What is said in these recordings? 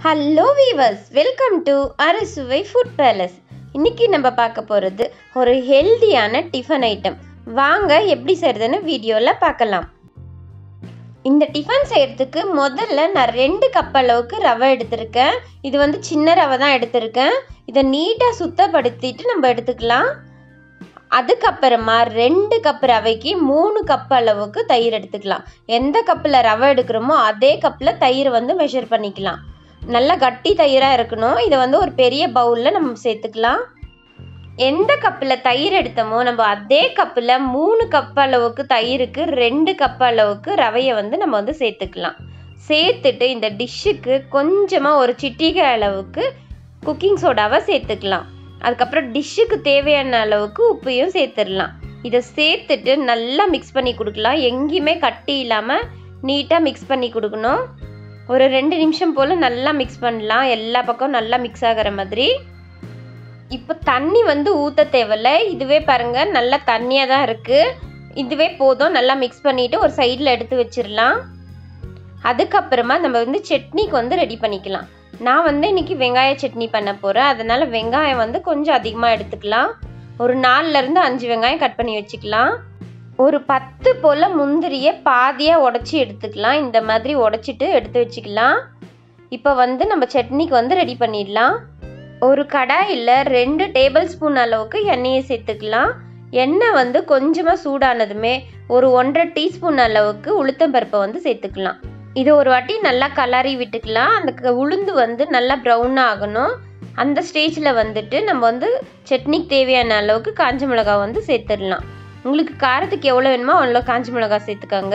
hello viewers welcome to Arusuvai food palace இன்னைக்கு நம்ம பார்க்க போகிறது ஒரு ஹெல்தியான டிஃபன் ஐட்டம் வாங்க எப்படி செய்கிறதுன்னு வீடியோவில் பார்க்கலாம் இந்த டிஃபன் செய்கிறதுக்கு முதல்ல நான் ரெண்டு கப் அளவுக்கு ரவை எடுத்திருக்கேன் இது வந்து சின்ன ரவை தான் எடுத்திருக்கேன் இதை நீட்டாக சுத்தப்படுத்திட்டு நம்ம எடுத்துக்கலாம் அதுக்கப்புறமா ரெண்டு கப் ரவைக்கு மூணு கப் அளவுக்கு தயிர் எடுத்துக்கலாம் எந்த கப்பில் ரவை எடுக்கிறோமோ அதே கப்பில் தயிர் வந்து மெஷர் பண்ணிக்கலாம் நல்லா கட்டி தயிராக இருக்கணும் இதை வந்து ஒரு பெரிய பவுலில் நம்ம சேர்த்துக்கலாம் எந்த கப்பில் தயிர் எடுத்தோமோ நம்ம அதே கப்பில் மூணு கப் அளவுக்கு தயிருக்கு ரெண்டு கப் அளவுக்கு ரவையை வந்து நம்ம வந்து சேர்த்துக்கலாம் சேர்த்துட்டு இந்த டிஷ்ஷுக்கு கொஞ்சமாக ஒரு சிட்டிகை அளவுக்கு குக்கிங் சோடாவை சேர்த்துக்கலாம் அதுக்கப்புறம் டிஷ்ஷுக்கு தேவையான அளவுக்கு உப்பையும் சேர்த்துடலாம் இதை சேர்த்துட்டு நல்லா மிக்ஸ் பண்ணி கொடுக்கலாம் எங்கேயுமே கட்டி இல்லாமல் நீட்டாக மிக்ஸ் பண்ணி கொடுக்கணும் ஒரு ரெண்டு நிமிஷம் போல் நல்லா மிக்ஸ் பண்ணலாம் எல்லா பக்கம் நல்லா மிக்ஸ் ஆகிற மாதிரி இப்போ தண்ணி வந்து ஊற்ற தேவையில்ல இதுவே பாருங்கள் நல்லா தண்ணியாக தான் இருக்குது இதுவே போதும் நல்லா மிக்ஸ் பண்ணிவிட்டு ஒரு சைடில் எடுத்து வச்சிடலாம் அதுக்கப்புறமா நம்ம வந்து சட்னிக்கு வந்து ரெடி பண்ணிக்கலாம் நான் வந்து இன்றைக்கி வெங்காய சட்னி பண்ண போகிறேன் அதனால் வெங்காயம் வந்து கொஞ்சம் அதிகமாக எடுத்துக்கலாம் ஒரு நாலுலேருந்து அஞ்சு வெங்காயம் கட் பண்ணி வச்சுக்கலாம் ஒரு பத்து போல் முந்திரியை பாதியாக உடச்சி எடுத்துக்கலாம் இந்த மாதிரி உடச்சிட்டு எடுத்து வச்சுக்கலாம் இப்போ வந்து நம்ம சட்னிக்கு வந்து ரெடி பண்ணிடலாம் ஒரு கடாயில் ரெண்டு டேபிள் ஸ்பூன் அளவுக்கு எண்ணெயை சேர்த்துக்கலாம் எண்ணெய் வந்து கொஞ்சமாக சூடானதுமே ஒரு ஒன்றரை டீஸ்பூன் அளவுக்கு உளுத்தம்பருப்பை வந்து சேர்த்துக்கலாம் இது ஒரு வாட்டி நல்லா கலரி விட்டுக்கலாம் அந்த உளுந்து வந்து நல்லா ப்ரௌனாக ஆகணும் அந்த ஸ்டேஜில் வந்துட்டு நம்ம வந்து சட்னிக்கு தேவையான அளவுக்கு காஞ்ச மிளகா வந்து சேர்த்துடலாம் உங்களுக்கு காரத்துக்கு எவ்வளோ வேணுமோ அவ்வளோ காஞ்ச மிளகா சேர்த்துக்கோங்க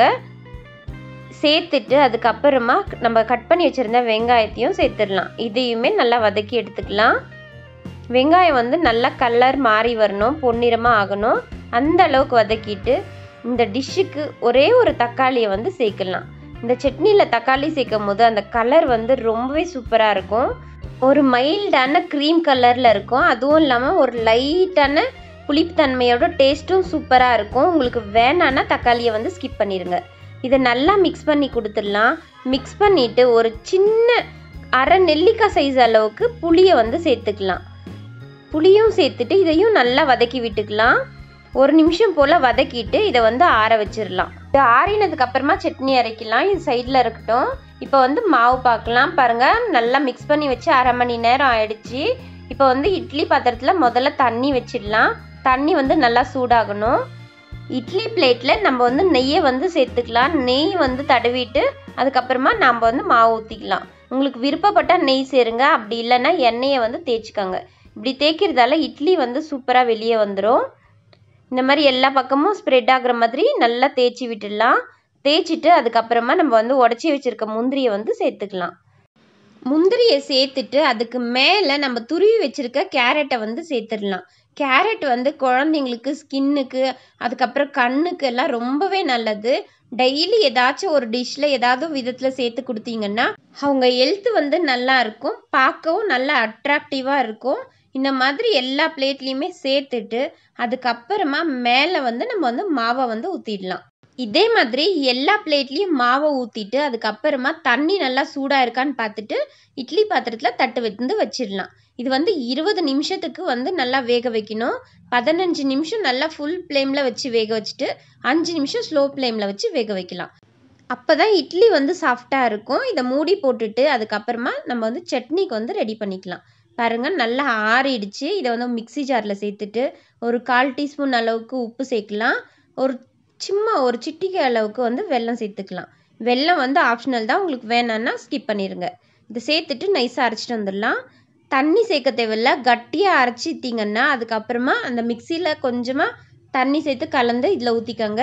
சேர்த்துட்டு அதுக்கப்புறமா நம்ம கட் பண்ணி வச்சுருந்த வெங்காயத்தையும் சேர்த்துடலாம் இதையுமே நல்லா வதக்கி எடுத்துக்கலாம் வெங்காயம் வந்து நல்லா கலர் மாறி வரணும் பொன்னிறமாக ஆகணும் அந்த அளவுக்கு வதக்கிட்டு இந்த டிஷ்ஷுக்கு ஒரே ஒரு தக்காளியை வந்து சேர்க்கலாம் இந்த சட்னியில் தக்காளி சேர்க்கும் போது அந்த கலர் வந்து ரொம்பவே சூப்பராக இருக்கும் ஒரு மைல்டான க்ரீம் கலரில் இருக்கும் அதுவும் இல்லாமல் ஒரு லைட்டான புளிப்புத்தன்மையோட டேஸ்ட்டும் சூப்பராக இருக்கும் உங்களுக்கு வேணான்னா தக்காளியை வந்து ஸ்கிப் பண்ணிடுங்க இதை நல்லா மிக்ஸ் பண்ணி கொடுத்துடலாம் மிக்ஸ் பண்ணிவிட்டு ஒரு சின்ன அரை நெல்லிக்காய் சைஸ் அளவுக்கு புளியை வந்து சேர்த்துக்கலாம் புளியும் சேர்த்துட்டு இதையும் நல்லா வதக்கி விட்டுக்கலாம் ஒரு நிமிஷம் போல் வதக்கிட்டு இதை வந்து ஆற வச்சிடலாம் இது ஆறினதுக்கு அப்புறமா சட்னி அரைக்கலாம் இது சைடில் இருக்கட்டும் இப்போ வந்து மாவு பார்க்கலாம் பாருங்கள் நல்லா மிக்ஸ் பண்ணி வச்சு அரை மணி நேரம் ஆயிடுச்சு இப்போ வந்து இட்லி பாத்திரத்தில் முதல்ல தண்ணி வச்சிடலாம் தண்ணி வந்து நல்லா சூடாகணும் இட்லி பிளேட்டில் நம்ம வந்து நெய்யை வந்து சேர்த்துக்கலாம் நெய் வந்து தடவிட்டு அதுக்கப்புறமா நம்ம வந்து மாவு ஊற்றிக்கலாம் உங்களுக்கு விருப்பப்பட்டால் நெய் சேருங்க அப்படி இல்லைன்னா எண்ணெயை வந்து தேய்ச்சிக்கோங்க இப்படி தேய்க்கிறதால இட்லி வந்து சூப்பராக வெளியே வந்துடும் இந்த மாதிரி எல்லா பக்கமும் ஸ்ப்ரெட் ஆகுற மாதிரி நல்லா தேய்ச்சி விட்டுடலாம் தேய்ச்சிட்டு அதுக்கப்புறமா நம்ம வந்து உடச்சி வச்சுருக்க முந்திரியை வந்து சேர்த்துக்கலாம் முந்திரியை சேர்த்துட்டு அதுக்கு மேலே நம்ம துருவி வச்சுருக்க கேரட்டை வந்து சேர்த்துடலாம் கேரட் வந்து குழந்தைங்களுக்கு ஸ்கின்னுக்கு அதுக்கப்புறம் கண்ணுக்கு எல்லாம் ரொம்பவே நல்லது டெய்லி ஏதாச்சும் ஒரு டிஷ்ஷில் ஏதாவது விதத்தில் சேர்த்து கொடுத்தீங்கன்னா அவங்க ஹெல்த் வந்து நல்லா இருக்கும் பார்க்கவும் நல்லா அட்ராக்டிவாக இருக்கும் இந்த மாதிரி எல்லா பிளேட்லேயுமே சேர்த்துட்டு அதுக்கப்புறமா மேலே வந்து நம்ம வந்து மாவை வந்து ஊற்றிடலாம் இதே மாதிரி எல்லா பிளேட்லேயும் மாவை ஊற்றிட்டு அதுக்கப்புறமா தண்ணி நல்லா சூடாக இருக்கான்னு பார்த்துட்டு இட்லி பாத்திரத்தில் தட்டு வந்து வச்சிடலாம் இது வந்து இருபது நிமிஷத்துக்கு வந்து நல்லா வேக வைக்கணும் பதினஞ்சு நிமிஷம் நல்லா ஃபுல் ஃப்ளேமில் வச்சு வேக வச்சுட்டு அஞ்சு நிமிஷம் ஸ்லோ ஃப்ளேமில் வச்சு வேக வைக்கலாம் அப்போ தான் இட்லி வந்து சாஃப்டாக இருக்கும் இதை மூடி போட்டுட்டு அதுக்கப்புறமா நம்ம வந்து சட்னிக்கு வந்து ரெடி பண்ணிக்கலாம் பாருங்கள் நல்லா ஆறிடுச்சு இதை வந்து மிக்சி ஜாரில் சேர்த்துட்டு ஒரு கால் டீஸ்பூன் அளவுக்கு உப்பு சேர்க்கலாம் ஒரு சும்மா ஒரு சிட்டிகை அளவுக்கு வந்து வெல்லம் சேர்த்துக்கலாம் வெல்லம் வந்து ஆப்ஷனல் தான் உங்களுக்கு வேணான்னா ஸ்கிப் பண்ணிடுங்க இதை சேர்த்துட்டு நைஸாக அரைச்சிட்டு வந்துடலாம் தண்ணி சேர்க்க தேவையில்ல கட்டியாக அரைச்சிட்டிங்கன்னா அதுக்கப்புறமா அந்த மிக்சியில் கொஞ்சமாக தண்ணி சேர்த்து கலந்து இதில் ஊற்றிக்கோங்க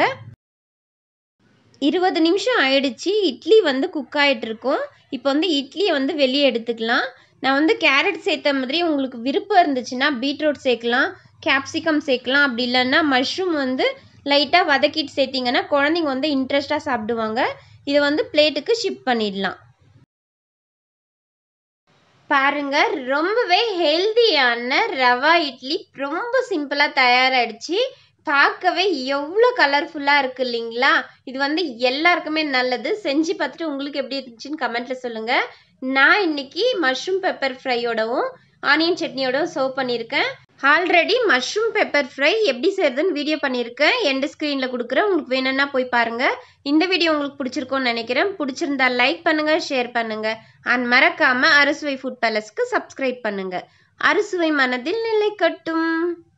இருபது நிமிஷம் ஆயிடுச்சு இட்லி வந்து குக் ஆகிட்டு இருக்கும் இப்போ வந்து இட்லியை வந்து வெளியே எடுத்துக்கலாம் நான் வந்து கேரட் சேர்த்த மாதிரி உங்களுக்கு விருப்பம் இருந்துச்சுன்னா பீட்ரூட் சேர்க்கலாம் கேப்சிகம் சேர்க்கலாம் அப்படி இல்லைன்னா மஷ்ரூம் வந்து லைட்டாக வதக்கிட்டு சேர்த்திங்கன்னா குழந்தைங்க வந்து இன்ட்ரெஸ்ட்டாக சாப்பிடுவாங்க இதை வந்து பிளேட்டுக்கு ஷிஃப்ட் பண்ணிடலாம் பாருங்க ரொம்பவே ஹெல்தியான ரவா இட்லி ரொம்ப சிம்பிளாக தயாராகிடுச்சு பார்க்கவே எவ்வளோ கலர்ஃபுல்லாக இருக்குது இல்லைங்களா இது வந்து எல்லாருக்குமே நல்லது செஞ்சு பார்த்துட்டு உங்களுக்கு எப்படி இருந்துச்சுன்னு கமெண்ட்டில் சொல்லுங்கள் நான் இன்னைக்கு மஷ்ரூம் பெப்பர் ஃப்ரையோடவும் ஆனியன் சட்னியோடவும் சர்வ் பண்ணியிருக்கேன் ஆல்ரெடி மஷ்ரூம் பெப்பர் ஃப்ரை எப்படி செய்யறதுன்னு வீடியோ பண்ணியிருக்கேன் எண்டு ஸ்க்ரீனில் கொடுக்குறேன் உங்களுக்கு வேணும்னா போய் பாருங்கள் இந்த வீடியோ உங்களுக்கு பிடிச்சிருக்கோன்னு நினைக்கிறேன் பிடிச்சிருந்தா லைக் பண்ணுங்கள் ஷேர் பண்ணுங்கள் அண்ட் மறக்காமல் அறுசுவை ஃபுட் பேலஸ்க்கு சப்ஸ்கிரைப் பண்ணுங்கள் அறுசுவை மனதில் நிலை கட்டும்